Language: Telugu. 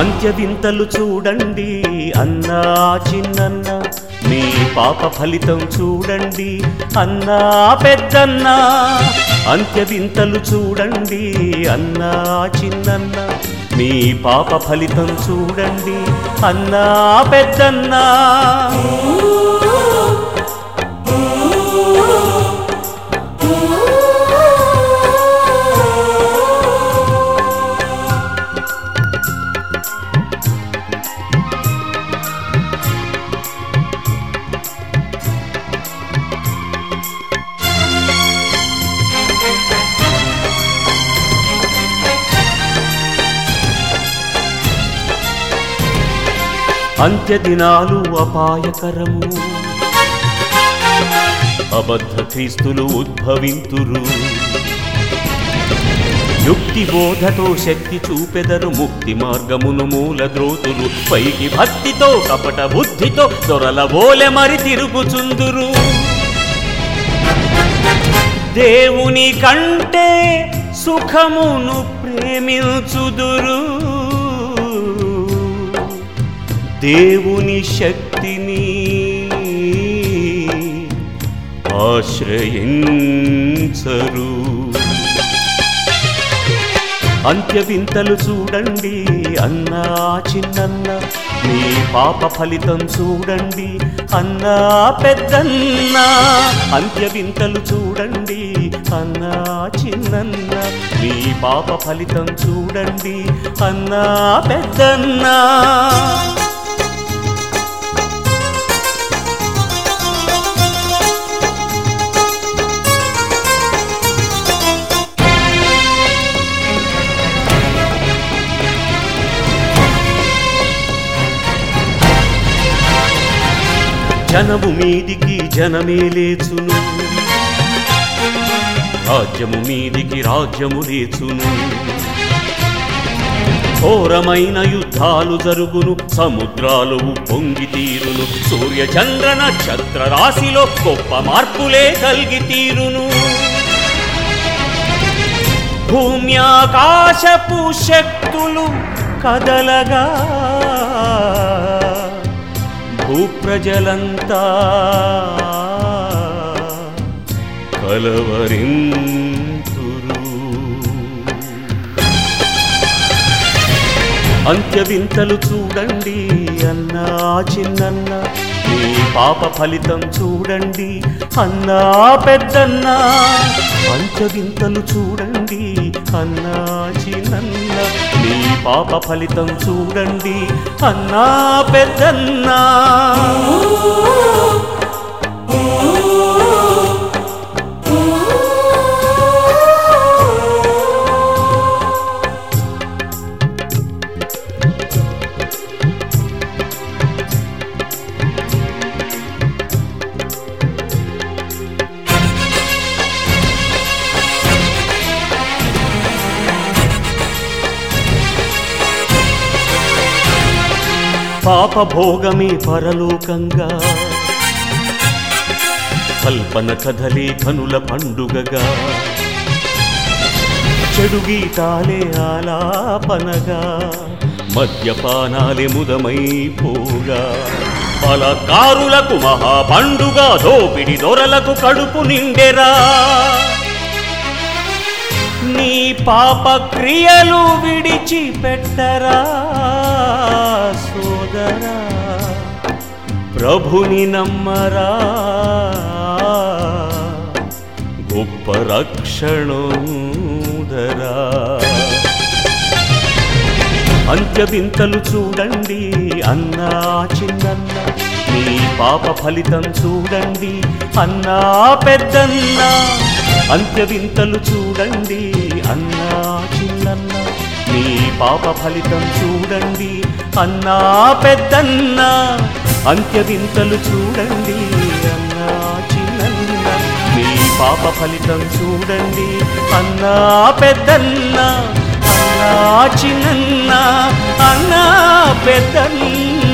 అంత్య వింతలు చూడండి అన్నా చిన్నన్న మీ పాప ఫలితం చూడండి అన్నా పెద్దన్న అంత్య వింతలు చూడండి అన్నా చిన్నన్న మీ పాప ఫలితం చూడండి అన్నా పెద్దన్నా అంత్య దినాలు అపాయకరము అబద్ధ క్రీస్తులు ఉద్భవింతురు యుక్తి బోధతో శక్తి చూపెదరు ముక్తి మార్గమును మూల ద్రోతులు పైకి భక్తితో కపట బుద్ధితో దొరల బోలె మరి తిరుగుచుందురు దేవుని కంటే సుఖమును ప్రేమించుదురు దేవుని శక్తిని ఆశ్రయించరు అంత్య వింతలు చూడండి అన్నా చిన్నన్న మీ పాప ఫలితం చూడండి అన్నా పెద్దన్న అంత్య వింతలు చూడండి అన్నా చిన్నన్న మీ పాప ఫలితం చూడండి అన్నా పెద్దన్నా జనము మీదికి జనమే లేచును రాజ్యము మీదికి రాజ్యము లేచును ఘోరమైన యుద్ధాలు జరుగును సముద్రాలు పొంగి తీరును సూర్య చంద్ర నక్షత్ర రాశిలో గొప్ప మార్పులే కలిగి తీరును భూమ్యాకాశపు శక్తులు కదలగా భూప్రజలంతా కలవరింతురు అంత్య వింతలు చూడండి అన్నా చిన్నన్న మీ పాప ఫలితం చూడండి అన్నా పెద్దన్న అంత్య వింతలు చూడండి అన్నా చిన్నన్న మీ పాప ఫలితం చూడండి అన్నా పెద్దన్నా పాప భోగమే పరలోకంగా కల్పన కథలే కనుల పండుగగా చెడు గీతాలే ఆలాపనగా మద్యపానాలే ముదమైపోగా బలకారులకు మహా పండుగ దోపిడి దొరలకు కడుపు నిండెరా నీ పాప క్రియలు విడిచిపెట్టరా సోదరా ప్రభుని నమ్మరా గొప్ప రక్షణోదరా అంత్య వింతలు చూడండి అన్నా చిన్నన్న మీ పాప ఫలితం చూడండి అన్నా పెద్దన్న అంత్య వింతలు చూడండి అన్నా చిన్నన్న మీ పాప ఫలితం చూడండి అన్నా పెద్దన్న అంత్య వింతలు చూడండి అన్నా చిన్నన్న మీ పాప ఫలితం చూడండి అన్నా పెద్దన్న అన్నా చిన్న అన్నా పెద్దన్న